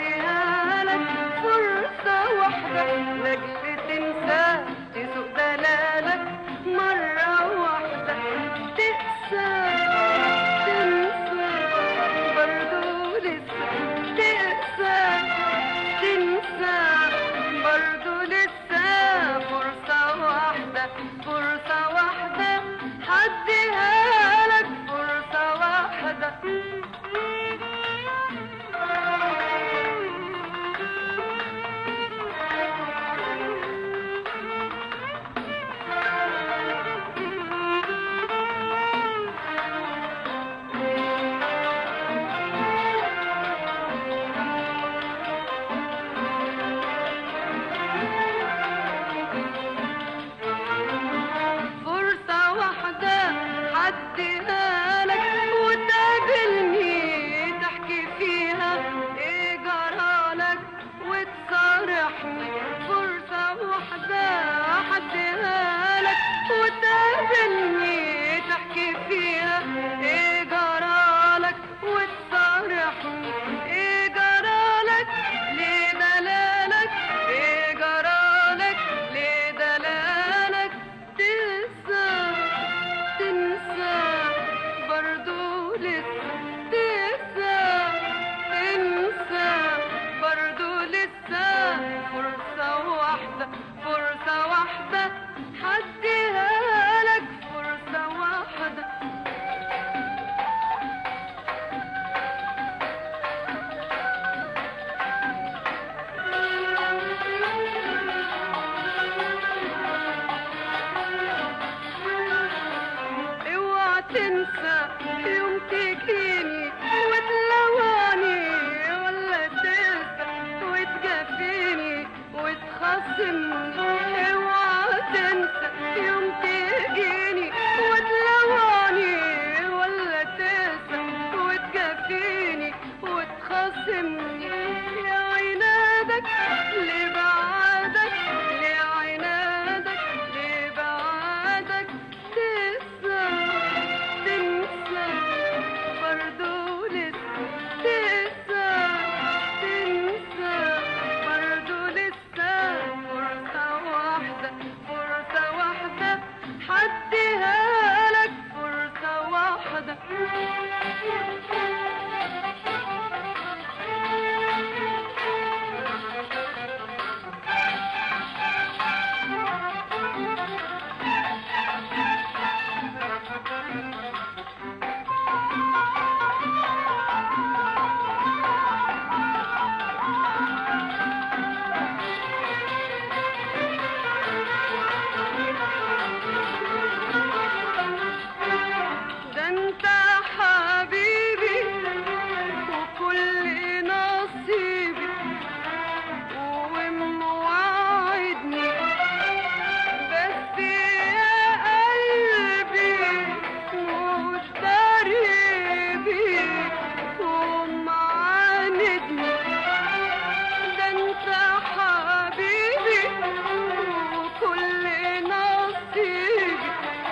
هديها لك فرصة واحدة لأجل تنسى تسوق دلالك مرة واحدة تقسى تنسى برضو لسه تقسى تنسى برضو لسه فرصة واحدة فرصة واحدة هديها لك فرصة واحدة فرصة واحدة هديها لك وتقابلني تحكي فيها ايه جرالك وتصارحني فرصة واحدة هديها لك وتقابلني تحكي فيها ايه جرالك وتصارحني ايه جرالك ليه دلالك ايه جرالك ليه دلالك تنسى تنسى برضو لسه تنسى تنسى برضو لسه فرصة واحدة فرصة واحدة هديها لك فرصة واحدة اوعى تنسى يوم تجيني وتلواني ولا تنسى وتجافيني وتخاصمني اوعى تنسى يوم تجيني وتلواني ولا تنسى وتجافيني وتخاصمني يا عنادك لبعادك لعنادك لبعادك تنسى تنسى برضو لسه تنسى تنسى برضو لسه فرصة واحدة فرصة واحدة هديها لك فرصة واحدة ده انت حبيبي وكل نصيبي وموعدني بس يا قلبي مش قريبي ومعاندني ده انت حبيبي وكل نصيبي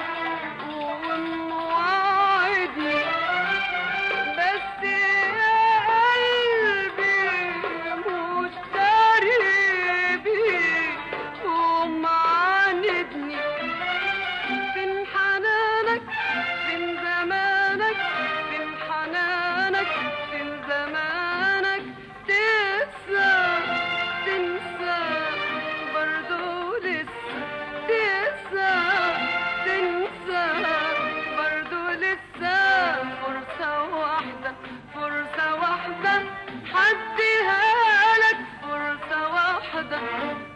وموعدني بس يا قلبي مش قريبي ومعاندني فين حنانك فين زمانك فين حنانك فين زمانك تنسى تنسى برضو لسه تنسى تنسى برضو لسه فرصة واحدة فرصة واحدة هديها لك فرصة واحدة